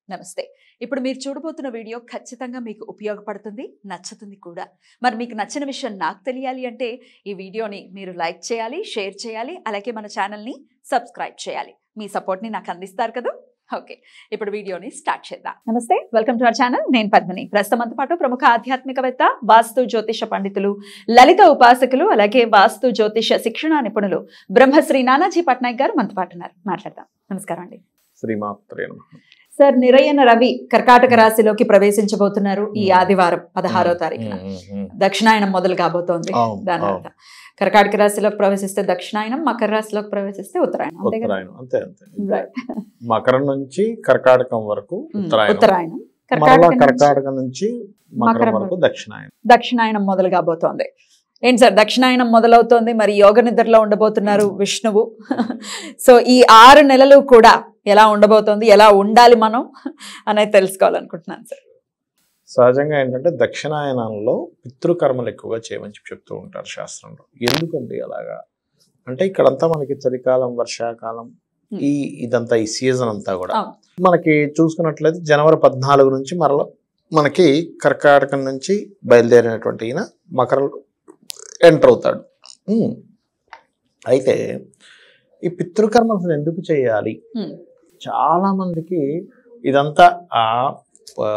నమస్తే ఇప్పుడు మీరు చూడబోతున్న వీడియో ఖచ్చితంగా మీకు ఉపయోగపడుతుంది నచ్చుతుంది కూడా మరి మీకు నచ్చిన విషయం నాకు తెలియాలి అంటే ఈ వీడియోని మీరు లైక్ చేయాలి షేర్ చేయాలి అలాగే మన ఛానల్ని సబ్స్క్రైబ్ చేయాలి మీ సపోర్ట్ని నాకు అందిస్తారు కదా ఓకే ఇప్పుడు వీడియోని స్టార్ట్ చేద్దాం నమస్తే వెల్కమ్ టు అవర్ ఛానల్ నేను పద్మిని ప్రస్తుతంతో పాటు ప్రముఖ ఆధ్యాత్మికవేత్త వాస్తు జ్యోతిష పండితులు లలిత ఉపాసకులు అలాగే వాస్తు జ్యోతిష శిక్షణ నిపుణులు బ్రహ్మశ్రీ నానాజీ పట్నాయక్ గారు మనతో పాటు ఉన్నారు మాట్లాడదాం నమస్కారం అండి శ్రీమాత్రే నమః. సార్ నిరయన రవి కర్కాటక రాశిలోకి ప్రవేశించబోతున్నారు ఈ మ్మ్. ఆదివారం పదహారో తారీఖున ఉమ్, ఉమ్, ఉమ్. దక్షిణాయనం మొదలు కాబోతోంది అవును, దాని అవును. అర్థం కర్కాటక రాశిలోకి ప్రవేశిస్తే దక్షిణాయనం మకర రాశిలోకి ప్రవేశిస్తే ఉత్తరాయణం అంతే కదా ఉత్తరాయణం అంతే అంతే Right. మకరం నుంచి కర్కాటకం వరకు మ్మ్. ఉత్తరాయణం ఉత్తరాయణం మరలా కర్కాటక నుంచి కర్కాటకం నుంచి మకరం మకరం వరకు వరకు. దక్షిణాయనం దక్షిణాయనం మొదలు కాబోతోంది ఏంటి సార్ దక్షిణాయనం మొదలవుతోంది మరి యోగ నిద్రలో ఉండబోతున్నారు విష్ణువు సో ఈ ఆరు నెలలు కూడా ఎలా ఉండబోతోంది ఎలా ఉండాలి మనం అనేది తెలుసుకోవాలనుకుంటున్నాను సార్ సహజంగా ఏంటంటే దక్షిణాయనంలో పితృకర్మలు ఎక్కువగా చేయమని చెప్పి చెప్తూ ఉంటారు శాస్త్రంలో ఎందుకండి అలాగా అంటే ఇక్కడంతా మనకి చలికాలం వర్షాకాలం Hmm. ఈ ఇదంతా ఈ సీజన్ అంతా కూడా అవును. మనకి చూసుకున్నట్లయితే జనవరి పద్నాలుగు నుంచి మరల మనకి కర్కాటకం నుంచి బయలుదేరినటువంటి ఈయన మకరం ఎంటర్ అవుతాడు ఉమ్. అయితే ఈ పితృకర్మలు అసలు ఎందుకు చేయాలి మ్మ్. చాలా మందికి ఇదంతా ఆ ఆ,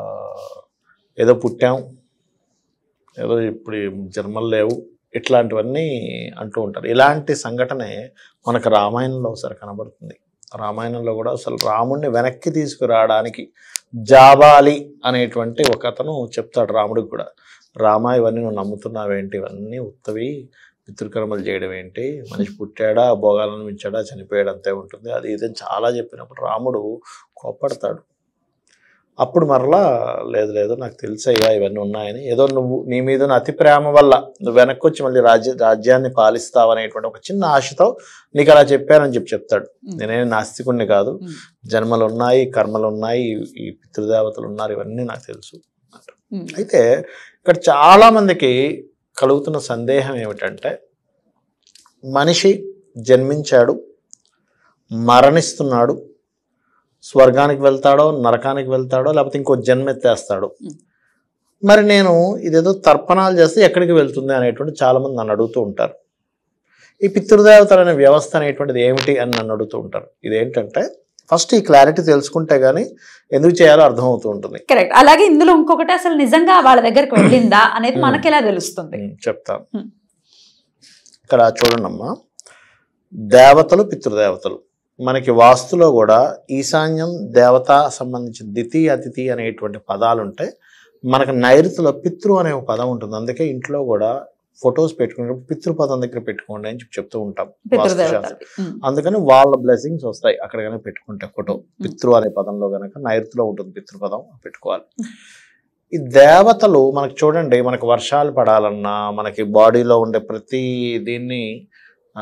ఏదో పుట్టాం ఏదో ఇప్పుడు జన్మలు లేవు ఇట్లాంటివన్నీ అంటూ ఉంటారు ఇలాంటి సంఘటనే మనకు రామాయణంలో ఒకసారి కనబడుతుంది రామాయణంలో కూడా అసలు రాముడిని వెనక్కి తీసుకురావడానికి జాబాలి అనేటువంటి ఒక అతను చెప్తాడు రాముడికి కూడా రామ ఇవన్నీ నువ్వు నమ్ముతున్నావేంటి ఇవన్నీ ఉత్తవి పితృకర్మలు చేయడం ఏంటి మనిషి పుట్టాడా భోగాలను మించాడా చనిపోయాడు అంతే ఉంటుంది అది ఇదని చాలా చెప్పినప్పుడు రాముడు కోప్పడతాడు అప్పుడు మరలా లేదు లేదు నాకు తెలిసయ్యా ఇవన్నీ ఉన్నాయని ఏదో నువ్వు నీ మీద ఉన్న అతి ప్రేమ వల్ల నువ్వు వెనక్కి వచ్చి మళ్ళీ రాజ్య రాజ్యాన్ని పాలిస్తావు అనేటువంటి ఒక చిన్న ఆశతో నీకు అలా చెప్పానని చెప్పి చెప్తాడు మ్మ్. నేనేం నాస్తికుణ్ణి కాదు మ్మ్. జన్మలు ఉన్నాయి కర్మలు ఉన్నాయి ఈ- ఈ పితృదేవతలు ఉన్నారు ఇవన్నీ నాకు తెలుసు మ్మ్. అయితే ఇక్కడ చాలా మందికి కలుగుతున్న సందేహం ఏమిటంటే మనిషి జన్మించాడు మరణిస్తున్నాడు స్వర్గానికి వెళ్తాడో నరకానికి వెళ్తాడో లేకపోతే ఇంకో జన్మ ఎత్తేస్తాడు Mm. మరి నేను ఇదేదో తర్పణాలు చేస్తే ఎక్కడికి వెళ్తుంది అనేటువంటి చాలా మంది నన్ను అడుగుతూ ఉంటారు ఈ పితృదేవతలు అనే వ్యవస్థ అనేటువంటిది ఏమిటి అని నన్ను అడుగుతూ ఉంటారు ఇదేంటంటే ఫస్ట్ ఈ క్లారిటీ తెలుసుకుంటే గానీ ఎందుకు చేయాలో అర్థమవుతూ ఉంటుంది కరెక్ట్ అలాగే ఇందులో ఇంకొకటి అసలు నిజంగా వాళ్ళ దగ్గరికి వెళ్ళిందా అనేది మ్మ్. మనకి ఎలా తెలుస్తుంది ఉమ్, చెప్తాను ఉమ్. ఇక్కడ చూడండి అమ్మా దేవతలు పితృదేవతలు మనకి వాస్తులో కూడా ఈశాన్యం దేవత సంబంధించిన దితి అతిథి అనేటువంటి పదాలు ఉంటాయి మనకు నైరుతిలో పితృ అనే ఒక పదం ఉంటుంది అందుకే ఇంట్లో కూడా ఫొటోస్ పెట్టుకునేటప్పుడు పితృపదం దగ్గర పెట్టుకోండి అని చెప్పి చెప్తూ ఉంటాం వాస్తుశాస్త్రం. పితృదేవతలు మ్మ్. అందుకని వాళ్ళ బ్లెస్సింగ్స్ వస్తాయి అక్కడ కనుక పెట్టుకుంటే ఫోటో పితృ అనే పదంలో కనుక నైరుతిలో ఉంటుంది పితృపదం పెట్టుకోవాలి ఈ దేవతలు మనకు చూడండి మనకు వర్షాలు పడాలన్నా మనకి బాడీలో ఉండే ప్రతి దీన్ని ఆ,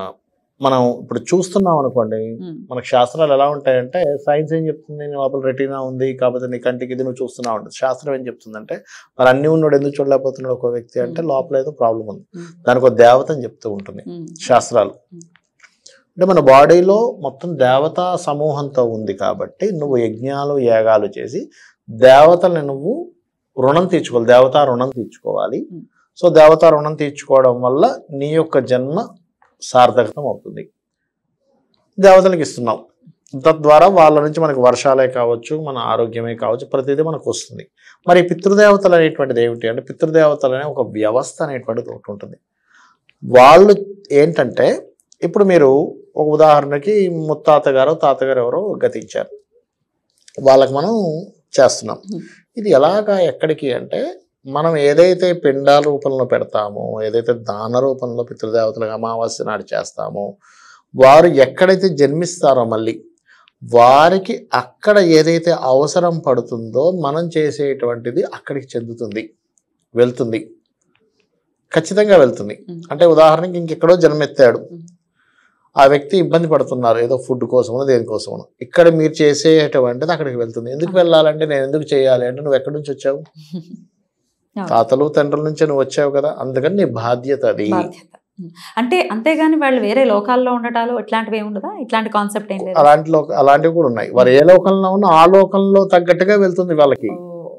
మనం ఇప్పుడు చూస్తున్నాం అనుకోండి మ్మ్. మనకు శాస్త్రాలు ఎలా ఉంటాయంటే సైన్స్ ఏం చెప్తుంది నీ లోపల రెటీనా ఉంది కాకపోతే నీ కంటికి ఇది నువ్వు చూస్తున్నావు ఉంటుంది శాస్త్రం ఏం చెప్తుందంటే మరి అన్ని ఉన్నాడు ఎందుకు చూడలేకపోతున్నాడు ఒక వ్యక్తి అంటే మ్మ్. లోపల ఏదో ప్రాబ్లం ఉంది మ్మ్. దానికి ఒక దేవత అని చెప్తూ ఉంటుంది మ్మ్. శాస్త్రాలు అంటే మన బాడీలో మొత్తం దేవతా సమూహంతో ఉంది కాబట్టి నువ్వు యజ్ఞాలు యాగాలు చేసి దేవతల్ని నువ్వు రుణం తీర్చుకోవాలి దేవతా రుణం తీర్చుకోవాలి Hmm. సో దేవతా రుణం తీర్చుకోవడం వల్ల నీ యొక్క జన్మ సార్థకతం అవుతుంది దేవతలకు ఇస్తున్నావు తద్వారా వాళ్ళ నుంచి మనకు వర్షాలే కావచ్చు మన ఆరోగ్యమే కావచ్చు ప్రతిదీ మనకు వస్తుంది మరి పితృదేవతలు అనేటువంటిది ఏమిటి అంటే పితృదేవతలు అనే ఒక వ్యవస్థ అనేటువంటిది ఒకటి ఉంటుంది వాళ్ళు ఏంటంటే ఇప్పుడు మీరు ఒక ఉదాహరణకి ముత్తాత గారు తాతగారు ఎవరో గతించారు వాళ్ళకి మనం చేస్తున్నాం Hmm. ఇది ఎలాగా ఎక్కడికి అంటే మనం ఏదైతే పిండాల రూపంలో పెడతామో ఏదైతే దాన రూపంలో పితృదేవతలకు అమావాస్య నాడు చేస్తామో వారు ఎక్కడైతే జన్మిస్తారో మళ్ళీ వారికి అక్కడ ఏదైతే అవసరం పడుతుందో మనం చేసేటువంటిది అక్కడికి చెందుతుంది వెళ్తుంది ఖచ్చితంగా వెళ్తుంది మ్మ్. అంటే ఉదాహరణకి ఇంకెక్కడో జన్మెత్తాడు మ్మ్. ఆ వ్యక్తి ఇబ్బంది పడుతున్నారు ఏదో ఫుడ్ కోసమో దేనికోసమో ఇక్కడ మీరు చేసేటువంటిది అక్కడికి వెళ్తుంది ఎందుకు వెళ్ళాలంటే నేను ఎందుకు చేయాలి అంటే నువ్వు ఎక్కడి నుంచి వచ్చావు అవును. తాతలు తండ్రుల నుంచి నువ్వు వచ్చావు కదా అందుకని నీ బాధ్యత అది బాధ్యత అంటే అంతేగాని వాళ్ళు వేరే లోకాల్లో ఉండటాలు ఇట్లాంటివి ఏమి ఉండదా ఇట్లాంటి కాన్సెప్ట్ ఏం లేదు అలాంటి లోక అలాంటివి కూడా ఉన్నాయి వారు ఏ లోకంలో ఉన్నా ఆ లోకంలో తగ్గట్టుగా వెళ్తుంది వాళ్ళకి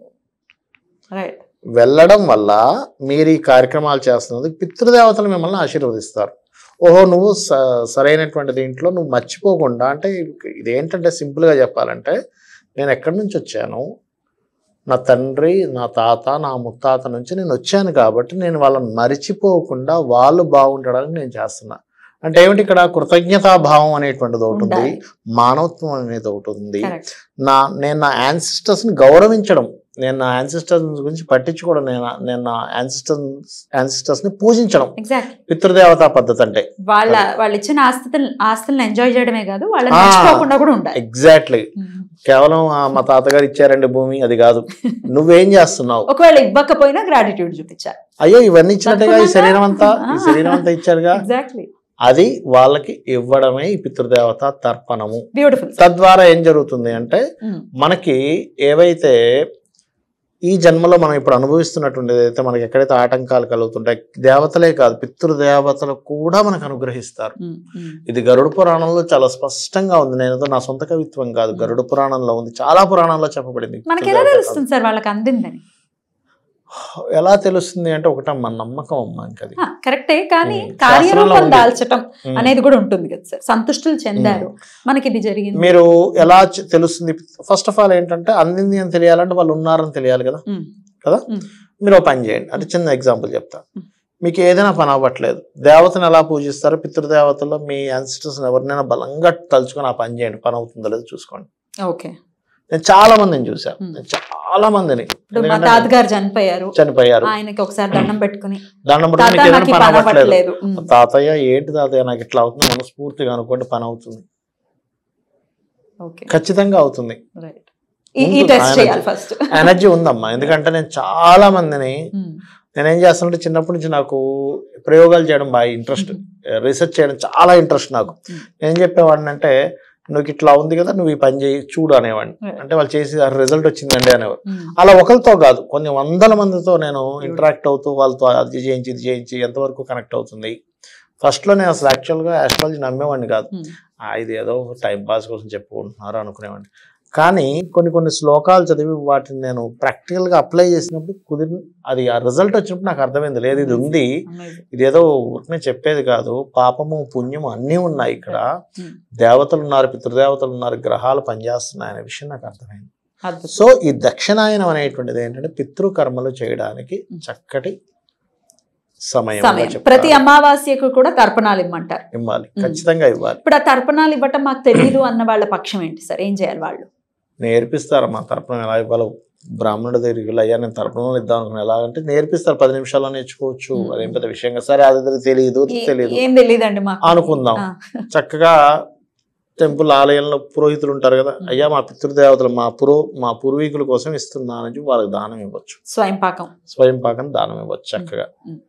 రైట్ వెళ్ళడం వల్ల మీరు ఈ కార్యక్రమాలు చేస్తున్నందుకు పితృదేవతలు మిమ్మల్ని ఆశీర్వదిస్తారు ఓహో నువ్వు స- సరైనటువంటి దీంట్లో నువ్వు మర్చిపోకుండా అంటే ఇదేంటంటే సింపుల్గా చెప్పాలంటే నేను ఎక్కడి నుంచి వచ్చాను నా తండ్రి నా తాత నా ముత్తాత నుంచి నేను వచ్చాను కాబట్టి నేను వాళ్ళని మరిచిపోకుండా వాళ్ళు బాగుండడానికి నేను చేస్తున్నా అంటే ఏమిటి ఇక్కడ కృతజ్ఞతా భావం అనేటువంటిది ఒకటి ఉంది ఉండాలి మానవత్వం అనేది ఒకటి ఉంది కరెక్ట్ నా నేను నా ancestors ని గౌరవించడం నేను నా యాన్సిస్టర్స్ గురించి పట్టించుకోవడం నేను నా- నేను నా యాన్సిస్టర్స్ యాన్సిస్టర్స్ ని పూజించడం ఎగ్జాక్ట్ పితృదేవతా పద్ధతి అంటే వాళ్ళ వాళ్ళు ఇచ్చిన ఆస్తులు ఆస్తులను ఎంజాయ్ చేయడమే కాదు వాళ్ళని ఆ. మర్చిపోకుండా కూడా ఉండాలి ఎగ్జాక్ట్లీ కేవలం ఆ మా తాతగారు ఇచ్చారండి భూమి అది కాదు నువ్వేం చేస్తున్నావు ఒకవేళ ఇవ్వకపోయినా గ్రాటిట్యూడ్ చూపించాలి అయ్యో ఇవన్నీ ఇచ్చినట్టుగా ఈ శరీరం అంతా ఈ ఆ. శరీరం అంతా ఇచ్చారుగా ఎగ్జాక్ట్లీ అది వాళ్ళకి ఇవ్వడమే ఈ పితృదేవత తర్పణము బ్యూటిఫుల్ తద్వారా ఏం జరుగుతుంది అంటే మనకి ఏవైతే ఈ జన్మలో మనం ఇప్పుడు అనుభవిస్తున్నటువంటి ఏదైతే మనకి ఎక్కడైతే ఆటంకాలు కలుగుతుంటాయి దేవతలే కాదు పితృదేవతలు కూడా మనకు అనుగ్రహిస్తారు ఇది గరుడ పురాణంలో చాలా స్పష్టంగా ఉంది నేను ఏదో నా సొంత కవిత్వం కాదు గరుడ పురాణంలో ఉంది చాలా పురాణాల్లో చెప్పబడింది మనకి ఎలా పితృదేవత తెలుస్తుంది సార్ వాళ్ళకి అందిందని ఎలా తెలుస్తుంది అంటే ఒకట మన నమ్మకం అమ్మ ఇంకది ఆ, కరెక్టే కానీ ఉమ్, శాస్త్రంలో కార్యరూపం ఉంది. దాల్చటం ఉమ్. అనేది కూడా ఉంటుంది కదా సార్ సంతుష్టులు చెందారు మనకి ఇది జరిగింది మీరు ఎలా చె- తెలుస్తుంది ఫస్ట్ ఆఫ్ ఆల్ ఏంటంటే అందింది అని తెలియాలంటే వాళ్ళు ఉన్నారని తెలియాలి కదా ఉమ్, కదా ఉమ్. మీరు ఒక పని చేయండి అంటే చిన్న ఎగ్జాంపుల్ చెప్తా ఉమ్. మీకు ఏదైనా పని అవ్వట్లేదు దేవతను ఎలా పూజిస్తారో పితృదేవతల్లో మీ యాన్సిస్టర్స్ ఎవరినైనా బలంగా తలుచుకొని ఆ పని చేయండి పని అవుతుందో లేదో చూసుకోండి ఓకే నేను చాలా మందిని చూసా ఉమ్. నేను చాలా మందిని ఇప్పుడు మా ఎందుకంటే తాతగారు చనిపోయారు చనిపోయారు ఆయనకి ఒకసారి దండం పెట్టుకుని దండం పెట్టుకుని తాత మీకు ఏదైనా నాకు ఈ పని పని అవ్వట్లేదు అవ్వట్లేదు ఉమ్, తాతయ్య ఏంటి తాతయ్య నాకు ఇట్లా అవుతుంది మనస్ఫూర్తిగా అనుకోండి పని అవుతుంది ఓకే ఖచ్చితంగా అవుతుంది రైట్ ఈ- ఈ ఉంటుంది. టెస్ట్ ఆయన చేయాలి ఫస్ట్ ఎనర్జీ ఉందమ్మా ఎందుకంటే నేను చాలా మందిని నేనేం చేస్తానంటే చిన్నప్పటి నుంచి నాకు ప్రయోగాలు చేయడం బాగా ఇంట్రెస్ట్ రీసెర్చ్ చేయడం చాలా ఇంట్రెస్ట్ నాకు Hmm. నేను చెప్పేవాడిని అంటే నువ్వు ఇట్లా ఉంది కదా నువ్వు ఈ పని చేయి చూడు అనేవాడిని Right. అంటే వాళ్ళు చేసి రిజల్ట్ వచ్చిందండి అనేవారు అలా ఒకరితో కాదు కొన్ని వందల మందితో నేను ఇంటరాక్ట్ అవుతూ వాళ్ళతో అది చేయించి ఇది చేయించి ఎంతవరకు కనెక్ట్ అవుతుంది ఫస్ట్ లో నేను అసలు యాక్చువల్గా ఆస్ట్రాలజీ నమ్మేవాడిని కాదు ఆ, ఇది ఏదో టైం పాస్ కోసం చెప్పుకుంటున్నారు అనుకునేవాడిని కానీ కొన్ని కొన్ని శ్లోకాలు చదివి వాటిని నేను ప్రాక్టికల్ గా అప్లై చేసినప్పుడు కుదిరి అది ఆ రిజల్ట్ వచ్చినప్పుడు నాకు అర్థమైంది లేదు ఇది ఉంది ఇది ఏదో ఊరికనే చెప్పేది కాదు పాపము పుణ్యము అన్నీ ఉన్నాయి ఇక్కడ Hmm. దేవతలు ఉన్నారు పితృదేవతలు ఉన్నారు గ్రహాలు పనిచేస్తున్నాయి అనే విషయం నాకు అర్థమైంది సో ఈ దక్షిణాయనం అనేటువంటిది ఏంటంటే పితృకర్మలు చేయడానికి చక్కటి సమయం సమయం ప్రతి అమావాస్యకు కూడా తర్పణాలు ఇమ్మంటారు ఇవ్వాలి Hmm. ఖచ్చితంగా ఇవ్వాలి ఇప్పుడు ఆ తర్పణాలు ఇవ్వటం మాకు తెలియదు అన్న వాళ్ళ పక్షం ఏంటి సార్ ఏం చేయాలి వాళ్ళు నేర్పిస్తారమ్మా తర్పణం ఎలా ఇవ్వాలో బ్రాహ్మణుడి దగ్గరికి వెళ్ళి అయ్యా నేను తర్పణం ఇద్దాం అనుకున్నా ఎలాగంటే నేర్పిస్తారు పది నిమిషాల్లో నేర్చుకోవచ్చు Hmm. అదేం పెద్ద విషయంగా సరే అది తెలియదు ఏ- తెలియదు ఏం తెలియదండి మాకు అనుకుందాం. ఆ, చక్కగా టెంపుల్ ఆలయంలో పురోహితులు ఉంటారు కదా Hmm. అయ్యా మా పితృదేవతలు మా పురో మా పూర్వీకుల కోసం ఇస్తున్నానని చెప్పి వాళ్ళకి దానం ఇవ్వచ్చు స్వయం పాకం స్వయం పాకం దానం ఇవ్వచ్చు చక్కగా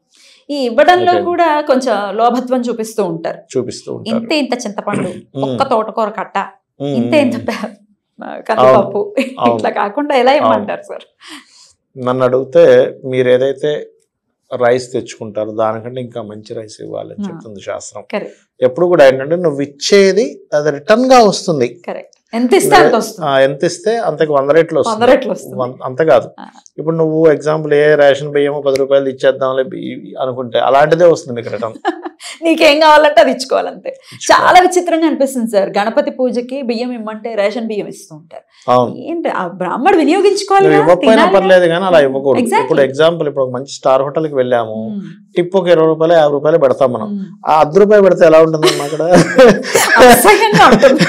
ఈ ఇవ్వడంలో Okay. కూడా కొంచెం లోభత్వం చూపిస్తూ ఉంటారు చూపిస్తూ ఉంటారు ఇంత ఇంత చింతపండు Hmm. ఒక్క తోటకూర కట్ట Hmm. ఇంత ఇంత ప- కందిపప్పు అవును. ఇట్లా కాకుండా ఎలా ఇవ్వమంటారు సార్ నన్ను అడిగితే మీరు ఏదైతే రైస్ తెచ్చుకుంటారో దానికంటే ఇంకా మంచి రైస్ ఇవ్వాలని Hmm. చెప్తుంది శాస్త్రం కరెక్ట్ ఎప్పుడు కూడా ఏంటంటే నువ్వు ఇచ్చేది అది రిటర్న్ గా వస్తుంది కరెక్ట్ ఎంత ఇస్తే అంత వస్తుంది ఆ, ఎంత ఇస్తే అంతకు వంద రెట్లు వంద వస్తుంది రెట్లు వస్తుంది వన్- అంత కాదు ఆ. ఇప్పుడు నువ్వు ఎగ్జాంపుల్ ఏ రేషన్ బియ్యమో పది రూపాయలు ఇచ్చేద్దాంలే బి- అనుకుంటే అలాంటిదే వస్తుంది మీకు రిటర్న్ నీకేం కావాలంటే అది ఇచ్చుకోవాలంతే చాలా విచిత్రంగా అనిపిస్తుంది సార్ గణపతి పూజకి బియ్యం ఇమ్మంటే రేషన్ బియ్యం ఇస్తూ ఉంటారు అవును ఏంటి ఆ బ్రాహ్మడు వినియోగించుకోవాలి నువ్వు కదా, ఇవ్వకపోయినా తినాలి కదా. పర్లేదు కానీ అలా ఇవ్వకూడదు Exactly. ఇప్పుడు ఎగ్జాంపుల్ ఇప్పుడు ఒక మంచి స్టార్ హోటల్ కి వెళ్ళాము ఉమ్, టిప్ ఒక ఇరవై రూపాయలు యాభై రూపాయలు పెడతాం మనం ఉమ్. ఆ అర్ధ రూపాయలు పెడితే ఎలా ఉంటుంది అక్కడ అసహ్యంగా ఉంటుంది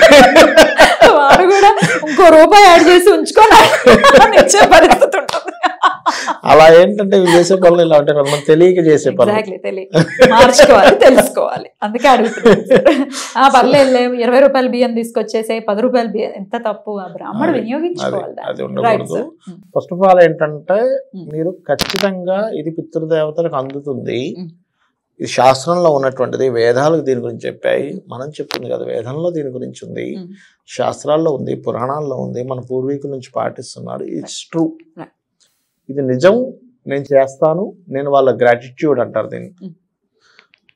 వాడు కూడా ఇంకో రూపాయి యాడ్ చేసి ఉంచుకొని ఇచ్చే పరిస్థితి ఉంటుంది అలా ఏంటంటే వీళ్ళు చేసే పనులు ఇలా ఉంటాయి కొంతమంది తెలియక చేసే పనులు ఎగ్జాక్ట్లీ తెలియదు మార్చుకోవాలి తెలుసుకోవాలి అందుకే అడుగుతున్నాను సార్. ఆ పర్లేదు ఇరవై రూపాయల బియ్యం తీసుకొచ్చేసే పది రూపాయల బియ్యం ఎంత తప్పు ఆ బ్రాహ్మడు అది- వినియోగించుకోవాలి అది- అది దాన్ని. రైట్ ఉండకూడదు. Sir um, first of all ఏంటంటే Hmm. మీరు ఖచ్చితంగా ఇది పితృదేవతలకు అందుతుంది Hmm. ఇది శాస్త్రంలో ఉన్నటువంటిది వేదాలకు దీని గురించి చెప్పాయి మనం చెప్తుంది కదా వేదంలో దీని గురించి ఉంది ఉమ్, శాస్త్రాల్లో ఉంది పురాణాల్లో ఉంది మన పూర్వీకుల నుంచి పాటిస్తున్నారు ఇట్స్ ట్రూ Right. ఇది నిజం నేను చేస్తాను నేను వాళ్ళ గ్రాటిట్యూడ్ అంటారు దీన్ని Hmm.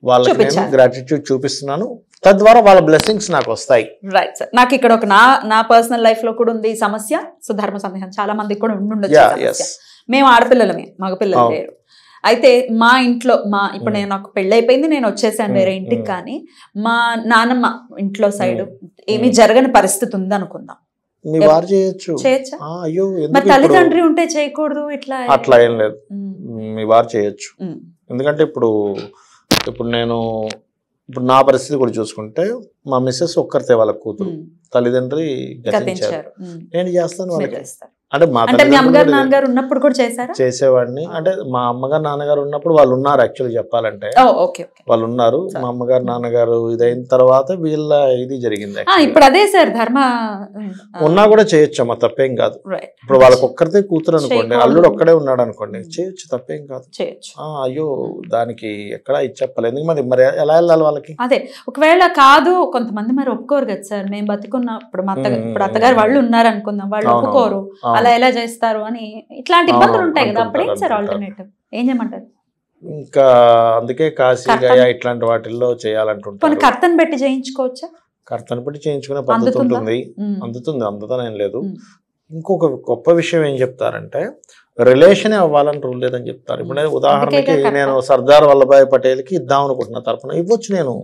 వాళ్ళకి నేను చూపించాలి. గ్రాటిట్యూడ్ చూపిస్తున్నాను తద్వారా వాళ్ళ బ్లెస్సింగ్స్ నాకు వస్తాయి రైట్ సార్ నాకు ఇక్కడ ఒక నా నా పర్సనల్ లైఫ్ లో కూడా ఉంది ఈ సమస్య సో ధర్మ సందేహం చాలా మందికి కూడా ఉండుండొచ్చు ఈ యా సమస్య. ఎస్ మేము ఆడపిల్లలమే మగపిల్లలు అవును. లేరు అయితే మా ఇంట్లో మా ఇప్పుడు మ్మ్. నేను నాకు పెళ్ళి అయిపోయింది నేను వచ్చేసాను మ్మ్, వేరే ఇంటికి మ్మ్. కానీ మా నానమ్మ ఇంట్లో సైడ్ ఏమీ మ్మ్. జరగని పరిస్థితి ఉంది అనుకుందాం మీ వారు చేయొచ్చు చేయొచ్చా ఆ, అయ్యో మరి ఎందుకు ఇప్పుడు తల్లిదండ్రి ఉంటే చేయకూడదు ఇట్లా అట్లా ఏం లేదు మ్మ్. మీ వారు చేయొచ్చు మ్మ్. ఎందుకంటే ఇప్పుడు ఇప్పుడు నేను ఇప్పుడు నా పరిస్థితి కూడా చూసుకుంటే మా మిస్సెస్ ఒక్కరితే వాళ్ళ కూతురు మ్మ్. తల్లిదండ్రి గతించారు గతించారు మ్మ్. నేను చేస్తాను మీరు వాళ్ళకి చేస్తారు. అంటే మా అంటే మీ తల్లిదండ్రులు అమ్మగారు కూడా నాన్నగారు ఉన్నప్పుడు కూడా చేశారా చేసేవాడిని అంటే మా అమ్మగారు నాన్నగారు ఉన్నప్పుడు వాళ్ళు ఉన్నారు యాక్చువల్లీ చెప్పాలంటే ఓ ఓకే ఓకే వాళ్ళు ఉన్నారు సరే. మా అమ్మగారు నాన్నగారు ఇదైన తర్వాత వీళ్ళ ఇది జరిగింది ఆ, actually. ఇప్పుడు అదే సార్ ధర్మ ఉన్నా కూడా చేయొచ్చు అమ్మ తప్పేం కాదు రైట్ ఇప్పుడు వాళ్ళకి ఒక్కరితే కూతురు అనుకోండి చేయకూడదు. అల్లుడు ఒక్కడే ఉన్నాడు అనుకోండి చేయొచ్చు తప్పేం కాదు చేయొచ్చు ఆ, అయ్యో దానికి ఎక్కడ ఇది చెప్పాలి ఎందుకు మరి మరి ఎలా వెళ్ళాలి వాళ్ళకి అదే ఒకవేళ కాదు కొంతమంది మరి ఒప్పుకోరు కదా సార్ మేము బతుకున్న ఇప్పుడు మా అత్త మ్మ్. ఇప్పుడు అత్తగారు వాళ్ళు ఉన్నారు అనుకుందాం వాళ్ళు అవును, ఒప్పుకోరు అవును. అలా ఎలా చేస్తారు అని ఇట్లాంటి ఇబ్బందులు అవును, ఉంటాయి కదా అప్పుడు ఏం సార్ అంటుంటారు, ఆల్టర్నేటివ్ ఏం చేయమంటారు ఇంకా అందుకే కాశీ కర్తన్. గయ ఇట్లాంటి వాటిల్లో కొన్ని చేయాలంటుంటారు కర్తన్ పెట్టి చేయించుకోవచ్చా కర్తను బట్టి చేయించుకునే పద్ధతి అందుతుందా? ఉంటుంది మ్మ్. అందుతుంది అందుతానేం లేదు మ్మ్. ఇంకొక గొప్ప విషయం ఏం చెప్తారంటే రిలేషన్ అవ్వాలని రూల్ లేదని చెప్తారు ఇప్పుడు నేను ఉదాహరణకి అందుకేగా కర్త. నేను సర్దార్ వల్లభాయ్ పటేల్కి ఇద్దాం అనుకుంటున్నా తరపున ఇవ్వచ్చు నేను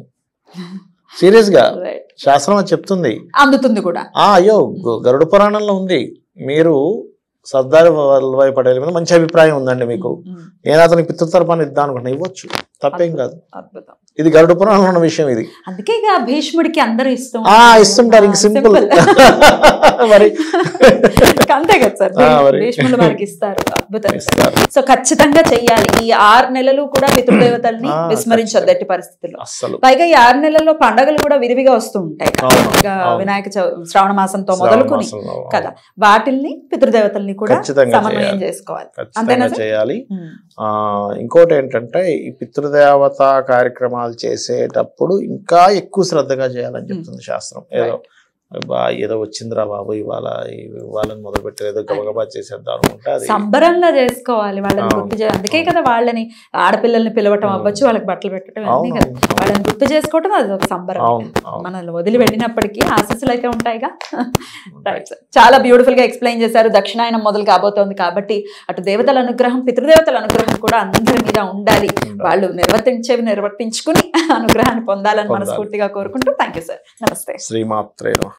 సీరియస్ గా Right. శాస్త్రం అది చెప్తుంది అందుతుంది కూడా ఆ అయ్యో గ- గరుడ పురాణంలో ఉంది మీరు సర్దార్ వల్లభాయ్ పటేల్ మీద మంచి అభిప్రాయం ఉందండి మీకు మ్మ్. నేను అతనికి పితృతరపాన్ని ఇద్దాం అనుకుంటున్నా ఇవ్వచ్చు తప్పేం కాదు అద్భుతం ఇది గరుడ పురాణంలో ఉన్న విషయం ఇది అందుకే ఇక భీష్ముడికి అందరూ ఇష్టం ఆ ఇస్తుంటారు ఇంక సింపుల్ మరి అంతే కదా సార్ ఆ, మరి. భీష్ములు వారికి ఇస్తారు అద్భుతం సార్. ఇస్తారు. సో ఖచ్చితంగా చెయ్యాలి ఈ ఆరు నెలలు కూడా పితృదేవతల్ని ఆ, విస్మరించొద్దు ఎట్టి పరిస్థితుల్లో అస్సలు పైగా ఈ ఆరు నెలల్లో పండగలు కూడా విరివిగా వస్తూ ఉంటాయి కదా. అవును, ఇక అవును. వినాయక చౌ- శ్రావణ మాసంతో మొదలుకొని శ్రావణ మాసంలో, కదా వాటిల్ని పితృదేవతల్ని కూడా ఖచ్చితంగా సమన్వయం చేయాలి. చేసుకోవాలి ఖచ్చితంగా అంతేనా సార్? చేయాలి ఉమ్. ఆ ఇంకోటి ఏంటంటే ఈ పితృదేవత కార్యక్రమాలు చేసేటప్పుడు ఇంకా ఎక్కువ శ్రద్ధగా చేయాలని చెప్తుంది శాస్త్రం ఏదో బా ఏదో వచ్చిందిరా బాబు ఇవాళ ఇవాళని మొదలు పెట్టి ఏదో గబగబా చేసేద్దాం అనుకుంటే అది సంబరంగా చేసుకోవాలి వాళ్ళని అవును. గుర్తు చేయాలి అందుకే కదా వాళ్ళని ఆడపిల్లల్ని పిలవటం అవును. అవ్వచ్చు వాళ్ళకి బట్టలు పెట్టడం అన్నీ అవును కదా అవును, వాళ్ళని గుర్తు చేసుకోవటం అది ఒక సంబరం అవును అవును మనల్ని వదిలి వెళ్ళినప్పటికీ ఆశస్సులు అయితే ఉంటాయిగా రైట్ సార్ చాలా బ్యూటిఫుల్ గా ఎక్స్ప్లెయిన్ చేశారు దక్షిణాయనం మొదలు కాబోతోంది కాబట్టి అటు దేవతల అనుగ్రహం పితృదేవతల అనుగ్రహం కూడా అందరి మీద ఉండాలి ఉండాలి. వాళ్ళు నిర్వర్తించేవి నిర్వర్తించుకుని అనుగ్రహాన్ని పొందాలని పొందాలి. మనస్ఫూర్తిగా కోరుకుంటూ థ్యాంక్ యూ సార్ నమస్తే శ్రీమాత్రే నమః.